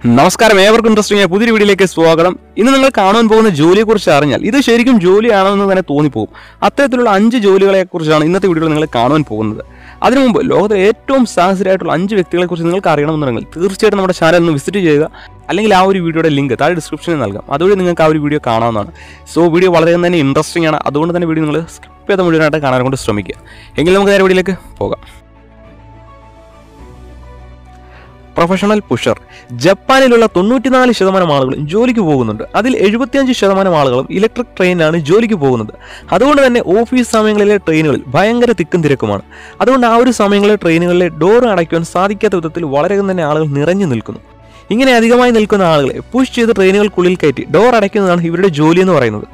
നമസ്കാരം ഏവർക്കും ഇൻട്രസ്റ്റിംഗ് പുതിയൊരു വീഡിയോയിലേക്ക് സ്വാഗതം ഇന്ന് നിങ്ങൾ കാണാൻ പോകുന്ന ജോലിയെക്കുറിച്ച് അറിഞ്ഞാൽ ഇത് ശരിക്കും ജോലിയാണോ എന്ന് തന്നെ തോന്നിപ്പോകും അത്തരത്തിലുള്ള അഞ്ച് ജോലികളെ കുറിച്ചാണ് ഇന്നത്തെ വീഡിയോയിൽ നിങ്ങൾ കാണാൻ പോകുന്നത് അതിനു മുമ്പ് ലോകത്തിലെ ഏറ്റവും സാഹസികരായിട്ടുള്ള അഞ്ച് വ്യക്തികളെ കുറിച്ച് നിങ്ങൾക്ക് അറിയണമെന്നുണ്ടെങ്കിൽ തീർച്ചയായിട്ടും നമ്മുടെ ചാനൽ ഒന്ന് വിസിറ്റ് ചെയ്യുക അല്ലെങ്കിൽ ആ ഒരു വീഡിയോയുടെ ലിങ്ക് താഴെ ഡിസ്ക്രിപ്ഷനിൽ നൽകാം അതുവഴി നിങ്ങൾക്ക് ആ ഒരു വീഡിയോ കാണാവുന്നതാണ് സോ വീഡിയോ വളരെ തന്നെ ഇൻട്രസ്റ്റിംഗ് ആണ് അതുകൊണ്ട് തന്നെ വീഡിയോ നിങ്ങൾ സ്കിപ്പ് ചെയ്ത മുഴുവനായിട്ട് കാണാൻ കൊണ്ട് ശ്രമിക്കുക എങ്കിൽ നമുക്ക് നേരെ വീഡിയോയിലേക്ക് പോകാം പ്രൊഫഷണൽ പുഷർ ജപ്പാനിലുള്ള തൊണ്ണൂറ്റിനാല് ശതമാനം ആളുകളും ജോലിക്ക് പോകുന്നുണ്ട് അതിൽ എഴുപത്തിയഞ്ച് ശതമാനം ആളുകളും ഇലക്ട്രിക് ട്രെയിനാണ് ജോലിക്ക് പോകുന്നത് അതുകൊണ്ട് തന്നെ ഓഫീസ് സമയങ്ങളിലെ ട്രെയിനുകളിൽ ഭയങ്കര തിക്കും തിരക്കുമാണ് അതുകൊണ്ട് ആ ഒരു സമയങ്ങളിലെ ട്രെയിനുകളിലെ ഡോർ അടയ്ക്കുവാൻ സാധിക്കാത്ത വിധത്തിൽ വളരെയധികം തന്നെ ആളുകൾ നിറഞ്ഞു നിൽക്കുന്നു ഇങ്ങനെ അധികമായി നിൽക്കുന്ന ആളുകളെ പുഷ് ചെയ്ത് ട്രെയിനുകൾക്കുള്ളിൽ കയറ്റി ഡോർ അടയ്ക്കുന്നതാണ് ഇവരുടെ ജോലി എന്ന് പറയുന്നത്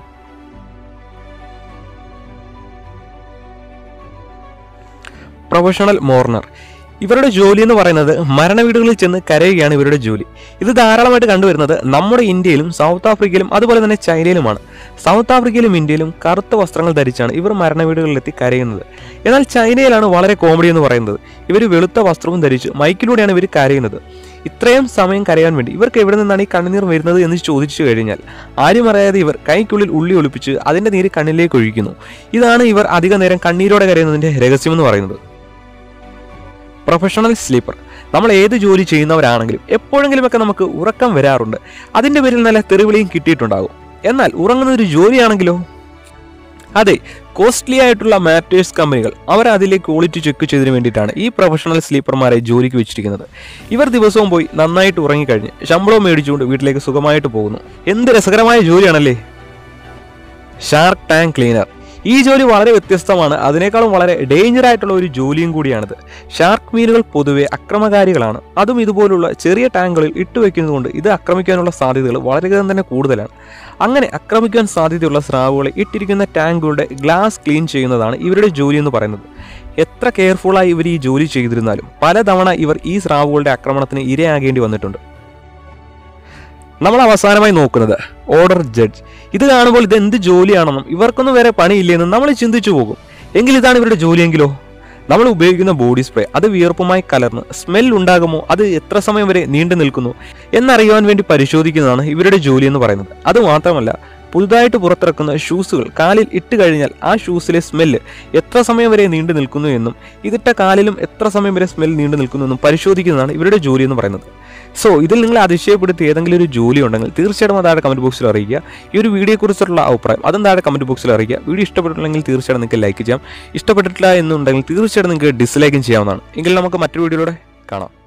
പ്രൊഫഷണൽ മോർണർ ഇവരുടെ ജോലി എന്ന് പറയുന്നത് മരണവീടുകളിൽ ചെന്ന് കരയുകയാണ് ഇവരുടെ ജോലി ഇത് ധാരാളമായിട്ട് കണ്ടുവരുന്നത് നമ്മുടെ ഇന്ത്യയിലും സൗത്ത് ആഫ്രിക്കയിലും അതുപോലെ തന്നെ ചൈനയിലുമാണ് സൗത്ത് ആഫ്രിക്കയിലും ഇന്ത്യയിലും കറുത്ത വസ്ത്രങ്ങൾ ധരിച്ചാണ് ഇവർ മരണവീടുകളിലെത്തി കരയുന്നത് എന്നാൽ ചൈനയിലാണ് വളരെ കോമഡി എന്ന് പറയുന്നത് ഇവർ വെളുത്ത വസ്ത്രവും ധരിച്ച് മൈക്കിലൂടെയാണ് ഇവർ കരയുന്നത് ഇത്രയും സമയം കരയാൻ വേണ്ടി ഇവർക്ക് എവിടെ നിന്നാണ് ഈ കണ്ണുനീർ വരുന്നത് എന്ന് ചോദിച്ചു കഴിഞ്ഞാൽ ആരും അറിയാതെ ഇവർ കൈക്കുള്ളിൽ ഉള്ളി ഒളിപ്പിച്ച് അതിന്റെ നീര് കണ്ണിലേക്ക് ഒഴിക്കുന്നു ഇതാണ് ഇവർ അധിക നേരം കണ്ണീരോടെ കരയുന്നതിന്റെ രഹസ്യമെന്ന് പറയുന്നത് പ്രൊഫഷണൽ സ്ലീപ്പർ നമ്മൾ ഏത് ജോലി ചെയ്യുന്നവരാണെങ്കിലും എപ്പോഴെങ്കിലുമൊക്കെ നമുക്ക് ഉറക്കം വരാറുണ്ട് അതിൻ്റെ പേരിൽ നല്ല തെറിവിളിയും കിട്ടിയിട്ടുണ്ടാകും എന്നാൽ ഉറങ്ങുന്ന ഒരു ജോലിയാണെങ്കിലോ അതെ കോസ്റ്റ്ലി ആയിട്ടുള്ള മാറ്റേഴ്സ് കമ്പനികൾ അവർ അതിലെ ക്വാളിറ്റി ചെക്ക് ചെയ്തതിന് വേണ്ടിയിട്ടാണ് ഈ പ്രൊഫഷണൽ സ്ലീപ്പർമാരെ ജോലിക്ക് വെച്ചിരിക്കുന്നത് ഇവർ ദിവസവും പോയി നന്നായിട്ട് ഉറങ്ങിക്കഴിഞ്ഞ് ശമ്പളവും മേടിച്ചുകൊണ്ട് വീട്ടിലേക്ക് സുഖമായിട്ട് പോകുന്നു എന്ത് രസകരമായ ജോലിയാണല്ലേ ഷാർക്ക് ടാങ്ക് ക്ലീനർ ഈ ജോലി വളരെ വ്യത്യസ്തമാണ് അതിനേക്കാളും വളരെ ഡേഞ്ചർ ആയിട്ടുള്ള ഒരു ജോലിയും കൂടിയാണിത് ഷാർക്ക് മീനുകൾ പൊതുവെ അക്രമകാരികളാണ് അതും ഇതുപോലുള്ള ചെറിയ ടാങ്കുകളിൽ ഇട്ടുവെക്കുന്നതുകൊണ്ട് ഇത് ആക്രമിക്കാനുള്ള സാധ്യതകൾ വളരെയധികം തന്നെ കൂടുതലാണ് അങ്ങനെ ആക്രമിക്കാൻ സാധ്യതയുള്ള സ്രാവുകളെ ഇട്ടിരിക്കുന്ന ടാങ്കുകളുടെ ഗ്ലാസ് ക്ലീൻ ചെയ്യുന്നതാണ് ഇവരുടെ ജോലി എന്ന് പറയുന്നത് എത്ര കെയർഫുള്ളായി ഇവർ ഈ ജോലി ചെയ്തിരുന്നാലും പലതവണ ഇവർ ഈ സ്രാവുകളുടെ ആക്രമണത്തിന് ഇരയാകേണ്ടി വന്നിട്ടുണ്ട് നമ്മൾ അവസാനമായി നോക്കുന്നത് ഓർഡർ ജഡ്ജ് ഇത് കാണുമ്പോൾ ഇത് എന്ത് ജോലിയാണെന്നും ഇവർക്കൊന്നും വേറെ പണിയില്ലെന്നും നമ്മൾ ചിന്തിച്ചു പോകും എങ്കിൽ ഇതാണ് ഇവരുടെ ജോലിയെങ്കിലോ നമ്മൾ ഉപയോഗിക്കുന്ന ബോഡി സ്പ്രേ അത് വിയർപ്പുമായി കലർന്ന് സ്മെൽ ഉണ്ടാകുമോ അത് എത്ര സമയം വരെ നീണ്ടു നിൽക്കുന്നു എന്നറിയുവാൻ വേണ്ടി പരിശോധിക്കുന്നതാണ് ഇവരുടെ ജോലി എന്ന് പറയുന്നത് അത് മാത്രമല്ല പുതുതായിട്ട് പുറത്തിറക്കുന്ന ഷൂസുകൾ കാലിൽ ഇട്ട് കഴിഞ്ഞാൽ ആ ഷൂസിലെ സ്മെല്ല് എത്ര സമയം വരെ നീണ്ടു നിൽക്കുന്നു എന്നും ഇതിട്ട കാലിലും എത്ര സമയം വരെ സ്മെൽ നീണ്ടു നിൽക്കുന്നു എന്നും പരിശോധിക്കുന്നതാണ് ഇവരുടെ ജോലി എന്ന് പറയുന്നത് സോ ഇതിൽ നിങ്ങൾ അതിശയപ്പെടുത്തി ഏതെങ്കിലും ഒരു ജോലി ഉണ്ടെങ്കിൽ തീർച്ചയായിട്ടും അത് താഴെ കമന്റ് ബോക്സിൽ അറിയിക്കുക ഈ ഒരു വീഡിയോയെക്കുറിച്ചുള്ള അഭിപ്രായം അതും താഴെ കമന്റ് ബോക്സിൽ അറിയിക്കുക വീഡിയോ ഇഷ്ടപ്പെട്ടിട്ടുണ്ടെങ്കിൽ തീർച്ചയായിട്ടും നിങ്ങൾക്ക് ലൈക്ക് ചെയ്യാം ഇഷ്ടപ്പെട്ടിട്ടില്ല എന്നുണ്ടെങ്കിൽ തീർച്ചയായിട്ടും നിങ്ങൾക്ക് ഡിസ്ലൈക്കും ചെയ്യാവുന്നതാണ് എങ്കിൽ നമുക്ക് മറ്റൊരു വീഡിയോയിലൂടെ കാണാം